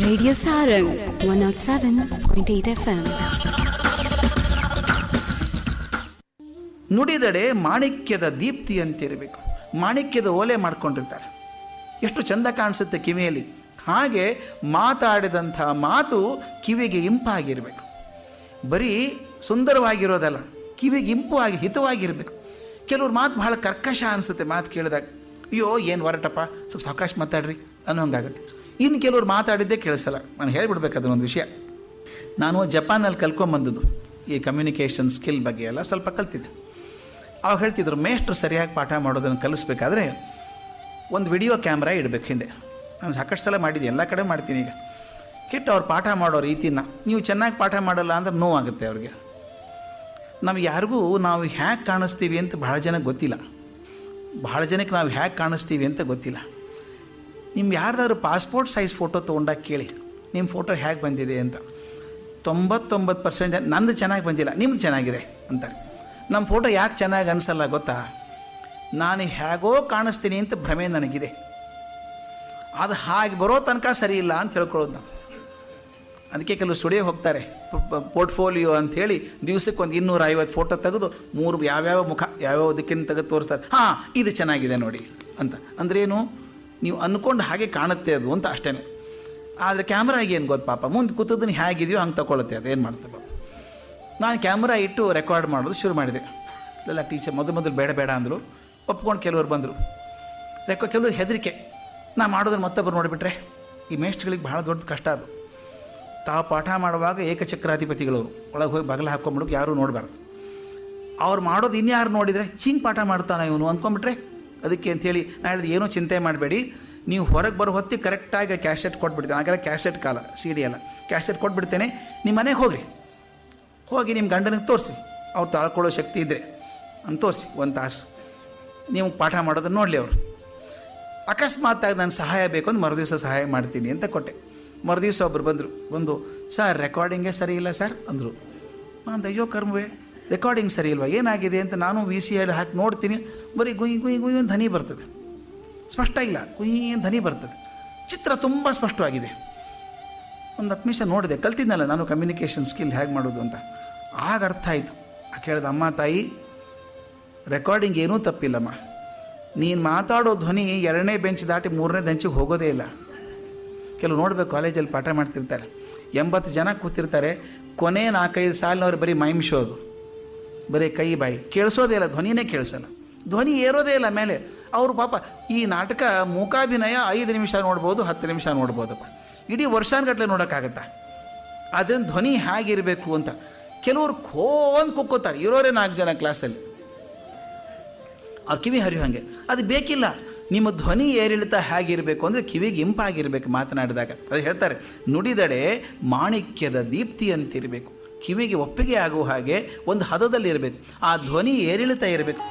Radio Sarang 107.8 FM. ನುಡಿದಡೆ ಮಾಣಿಕ್ಯದ Deepti ಅಂತಿರಬೇಕು ಮಾಣಿಕ್ಯದ ಓಲೆ ಮಾಡ್ಕೊಂಡಿರ್ತಾರೆ ಎಷ್ಟು ಚಂದ ಕಾಣಿಸುತ್ತೆ ಕಿವಿಯಲ್ಲಿ ಹಾಗೆ ಮಾತಾಡಿದಂಥ ಮಾತು ಕಿವಿಗೆ ಇಂಪಾಗಿರಬೇಕು ಬರೀ ಸುಂದರವಾಗಿರೋದಲ್ಲ ಕಿವಿಗೆ ಇಂಪು ಆಗಿ ಹಿತವಾಗಿರಬೇಕು ಕೆಲವ್ರ ಮಾತು ಬಹಳ ಕರ್ಕಶ ಅನಿಸುತ್ತೆ ಮಾತು ಕೇಳಿದಾಗ ಅಯ್ಯೋ ಏನು ಹೊರಟಪ್ಪ ಸ್ವಲ್ಪ ಸಾವಕಾಶ ಮಾತಾಡ್ರಿ ಅನ್ನೋ ಹಂಗಾಗುತ್ತೆ ಇನ್ನು ಕೆಲವ್ರು ಮಾತಾಡಿದ್ದೇ ಕೇಳಿಸಲ್ಲ ನಾನು ಹೇಳ್ಬಿಡ್ಬೇಕು ಅದನ್ನೊಂದು ವಿಷಯ ನಾನು ಜಪಾನಲ್ಲಿ ಕಲ್ತ್ಕೊಂಬಂದದ್ದು ಈ ಕಮ್ಯುನಿಕೇಷನ್ ಸ್ಕಿಲ್ ಬಗ್ಗೆ ಎಲ್ಲ ಸ್ವಲ್ಪ ಕಲ್ತಿದ್ದೆ ಅವಾಗ ಹೇಳ್ತಿದ್ರು ಮೇಷ್ಟ್ರು ಸರಿಯಾಗಿ ಪಾಠ ಮಾಡೋದನ್ನು ಕಲಿಸ್ಬೇಕಾದ್ರೆ ಒಂದು ವಿಡಿಯೋ ಕ್ಯಾಮ್ರಾ ಇಡಬೇಕು ಹಿಂದೆ ನಾನು ಸಾಕಷ್ಟು ಸಲ ಮಾಡಿದ್ದೆ ಎಲ್ಲ ಕಡೆ ಮಾಡ್ತೀನಿ ಈಗ ಕೆಟ್ಟು ಅವ್ರು ಪಾಠ ಮಾಡೋ ರೀತಿನ ನೀವು ಚೆನ್ನಾಗಿ ಪಾಠ ಮಾಡಲ್ಲ ಅಂದ್ರೆ ನೋವಾಗುತ್ತೆ ಅವ್ರಿಗೆ ನಮ್ಗೆ ಯಾರಿಗೂ ನಾವು ಹ್ಯಾಗೆ ಕಾಣಿಸ್ತೀವಿ ಅಂತ ಬಹಳ ಜನಕ್ಕೆ ಗೊತ್ತಿಲ್ಲ ಬಹಳ ಜನಕ್ಕೆ ನಾವು ಹ್ಯಾಗೆ ಕಾಣಿಸ್ತೀವಿ ಅಂತ ಗೊತ್ತಿಲ್ಲ ನಿಮ್ಗೆ ಯಾರ್ದಾದ್ರು ಪಾಸ್ಪೋರ್ಟ್ ಸೈಜ್ ಫೋಟೋ ತೊಗೊಂಡಾಗ ಕೇಳಿ ನಿಮ್ಮ ಫೋಟೋ ಹೇಗೆ ಬಂದಿದೆ ಅಂತ ತೊಂಬತ್ತೊಂಬತ್ತು ಪರ್ಸೆಂಟ್ ನಂದು ಚೆನ್ನಾಗಿ ಬಂದಿಲ್ಲ ನಿಮ್ದು ಚೆನ್ನಾಗಿದೆ ಅಂತಾರೆ ನಮ್ಮ ಫೋಟೋ ಯಾಕೆ ಚೆನ್ನಾಗಿ ಅನಿಸಲ್ಲ ಗೊತ್ತಾ ನಾನು ಹೇಗೋ ಕಾಣಿಸ್ತೀನಿ ಅಂತ ಭ್ರಮೆ ನನಗಿದೆ ಅದು ಹಾಗೆ ಬರೋ ತನಕ ಸರಿ ಇಲ್ಲ ಅಂತ ಹೇಳ್ಕೊಳ್ಳೋದು ನಾವು ಅದಕ್ಕೆ ಕೆಲವು ಸ್ಟುಡಿಯೋ ಹೋಗ್ತಾರೆ ಪೋರ್ಟ್ಫೋಲಿಯೋ ಅಂಥೇಳಿ ದಿವಸಕ್ಕೆ ಒಂದು ಇನ್ನೂರ ಐವತ್ತು ಫೋಟೋ ತೆಗೆದು ಮೂರು ಯಾವ್ಯಾವ ಮುಖ ಯಾವ್ಯಾವ ದಿಕ್ಕಿನ ತೆಗೆದು ತೋರಿಸ್ತಾರೆ ಹಾಂ ಇದು ಚೆನ್ನಾಗಿದೆ ನೋಡಿ ಅಂತ ಅಂದ್ರೇನು ನೀವು ಅಂದ್ಕೊಂಡು ಹಾಗೆ ಕಾಣುತ್ತೆ ಅದು ಅಂತ ಅಷ್ಟೇ ಆದರೆ ಕ್ಯಾಮ್ರಾಗೆ ಏನು ಗೊತ್ತು ಪಾಪ ಮುಂದೆ ಕೂತದನ್ನು ಹೇಗಿದೆಯೋ ಹಂಗೆ ತಗೊಳುತ್ತೆ ಅದು ಏನು ಮಾಡ್ತೇವೆ ನಾನು ಕ್ಯಾಮ್ರಾ ಇಟ್ಟು ರೆಕಾರ್ಡ್ ಮಾಡೋದು ಶುರು ಮಾಡಿದೆ ಎಲ್ಲ ಟೀಚರ್ ಮೊದಲು ಮೊದಲು ಬೇಡ ಬೇಡ ಅಂದರು ಒಪ್ಕೊಂಡು ಕೆಲವರು ಬಂದರು ರೆಕಾ ಕೆಲವರು ಹೆದರಿಕೆ ನಾ ಮಾಡೋದನ್ನು ಮತ್ತೊಬ್ಬರು ನೋಡಿಬಿಟ್ರೆ ಈ ಮೇಷ್ಟ್ಗಳಿಗೆ ಬಹಳ ದೊಡ್ಡ ಕಷ್ಟ ಅದು ತಾವು ಪಾಠ ಮಾಡುವಾಗ ಏಕಚಕ್ರಾಧಿಪತಿಗಳವರು ಒಳಗೆ ಹೋಗಿ ಬಗಲ ಹಾಕ್ಕೊಂಬಿಡೋಕೆ ಯಾರೂ ನೋಡಬಾರ್ದು ಅವ್ರು ಮಾಡೋದು ಇನ್ಯಾರು ನೋಡಿದರೆ ಹಿಂಗೆ ಪಾಠ ಮಾಡ್ತಾನೆ ಇವನು ಅಂದ್ಕೊಂಬಿಟ್ರೆ ಅದಕ್ಕೆ ಅಂಥೇಳಿ ನಾ ಹೇಳಿದೆ ಏನೂ ಚಿಂತೆ ಮಾಡಬೇಡಿ ನೀವು ಹೊರಗೆ ಬರೋ ಹೊತ್ತಿಗೆ ಕರೆಕ್ಟಾಗಿ ಕ್ಯಾಸೆಟ್ ಕೊಟ್ಬಿಡ್ತೇನೆ ಆಗೆಲ್ಲ ಕ್ಯಾಸೆಟ್ ಕಾಲ ಸಿ ಡಿ ಅಲ್ಲ ಕ್ಯಾಸೆಟ್ ಕೊಟ್ಬಿಡ್ತೇನೆ ನಿಮ್ಮ ಮನೆಗೆ ಹೋಗ್ರಿ ಹೋಗಿ ನಿಮ್ಮ ಗಂಡನಿಗೆ ತೋರಿಸಿ ಅವ್ರು ತಾಳ್ಕೊಳ್ಳೋ ಶಕ್ತಿ ಇದ್ದರೆ ಅಂತ ತೋರಿಸಿ ಒಂದು ತಾಸು ನೀವು ಪಾಠ ಮಾಡೋದನ್ನು ನೋಡಲಿ ಅವರು ಅಕಸ್ಮಾತಾಗಿ ನಾನು ಸಹಾಯ ಬೇಕು ಅಂತ ಮರುದಿವಸ ಸಹಾಯ ಮಾಡ್ತೀನಿ ಅಂತ ಕೊಟ್ಟೆ ಮರುದಿವಸ ಒಬ್ಬರು ಬಂದರು ಬಂದು ಸರ್ ರೆಕಾರ್ಡಿಂಗೇ ಸರಿ ಇಲ್ಲ ಸರ್ ಅಂದರು ನಾನು ಅಯ್ಯೋ ಕರ್ಮವೇ ರೆಕಾರ್ಡಿಂಗ್ ಸರಿ ಇಲ್ವಾ ಏನಾಗಿದೆ ಅಂತ ನಾನು ವಿ ಸಿ ಎಲ್ ಹಾಕಿ ನೋಡ್ತೀನಿ ಬರೀ ಗುಯ್ ಗುಯ್ ಗುಯ್ ಒಂದು ಧ್ವನಿ ಬರ್ತದೆ ಸ್ಪಷ್ಟ ಇಲ್ಲ ಗುಯ್ ಅಂತ ಧ್ವನಿ ಬರ್ತದೆ ಚಿತ್ರ ತುಂಬ ಸ್ಪಷ್ಟವಾಗಿದೆ ಒಂದು ಹತ್ತು ನಿಮಿಷ ನೋಡಿದೆ ಕಲ್ತಿದ್ನಲ್ಲ ನಾನು ಕಮ್ಯುನಿಕೇಷನ್ ಸ್ಕಿಲ್ ಹೇಗೆ ಮಾಡೋದು ಅಂತ ಆಗ ಅರ್ಥ ಆಯಿತು ಆ ಕೇಳಿದ ಅಮ್ಮ ತಾಯಿ ರೆಕಾರ್ಡಿಂಗ್ ಏನೂ ತಪ್ಪಿಲ್ಲಮ್ಮ ನೀನು ಮಾತಾಡೋ ಧ್ವನಿ ಎರಡನೇ ಬೆಂಚ್ ದಾಟಿ ಮೂರನೇ ಬೆಂಚಿಗೆ ಹೋಗೋದೇ ಇಲ್ಲ ಕೆಲವು ನೋಡಬೇಕು ಕಾಲೇಜಲ್ಲಿ ಪಾಠ ಮಾಡ್ತಿರ್ತಾರೆ ಎಂಬತ್ತು ಜನ ಕೂತಿರ್ತಾರೆ ಕೊನೆ ನಾಲ್ಕೈದು ಸಾಲಿನವ್ರು ಬರೀ ಮೈಮಿಸೋದು ಬರೀ ಕೈ ಬಾಯಿ ಕೇಳಿಸೋದೇ ಇಲ್ಲ ಧ್ವನಿನೇ ಕೇಳಿಸಲ್ಲ ಧ್ವನಿ ಏರೋದೇ ಇಲ್ಲ ಮೇಲೆ ಅವರು ಪಾಪ ಈ ನಾಟಕ ಮೂಕಾಭಿನಯ ಐದು ನಿಮಿಷ ನೋಡ್ಬೋದು ಹತ್ತು ನಿಮಿಷ ನೋಡ್ಬೋದಪ್ಪ ಇಡೀ ವರ್ಷಾನುಗಟ್ಟಲೆ ನೋಡೋಕ್ಕಾಗತ್ತಾ ಅದರಿಂದ ಧ್ವನಿ ಹೇಗಿರಬೇಕು ಅಂತ ಕೆಲವರು ಖೋ ಅಂತ ಕುಕ್ಕೋತಾರೆ ಇರೋರೇ ನಾಲ್ಕು ಜನ ಕ್ಲಾಸಲ್ಲಿ ಆ ಕಿವಿ ಹರಿಯೋ ಹಾಗೆ ಅದು ಬೇಕಿಲ್ಲ ನಿಮ್ಮ ಧ್ವನಿ ಏರಿಳಿತ ಹೇಗಿರಬೇಕು ಅಂದರೆ ಕಿವಿಗೆ ಇಂಪಾಗಿರಬೇಕು ಮಾತನಾಡಿದಾಗ ಅದು ಹೇಳ್ತಾರೆ ನುಡಿದಡೆ ಮಾಣಿಕ್ಯದ ದೀಪ್ತಿ ಅಂತಿರಬೇಕು ಕಿವಿಗೆ ಒಪ್ಪಿಗೆ ಆಗುವ ಹಾಗೆ ಒಂದು ಹದದಲ್ಲಿರಬೇಕು ಆ ಧ್ವನಿ ಏರಿಳಿತ ಇರಬೇಕು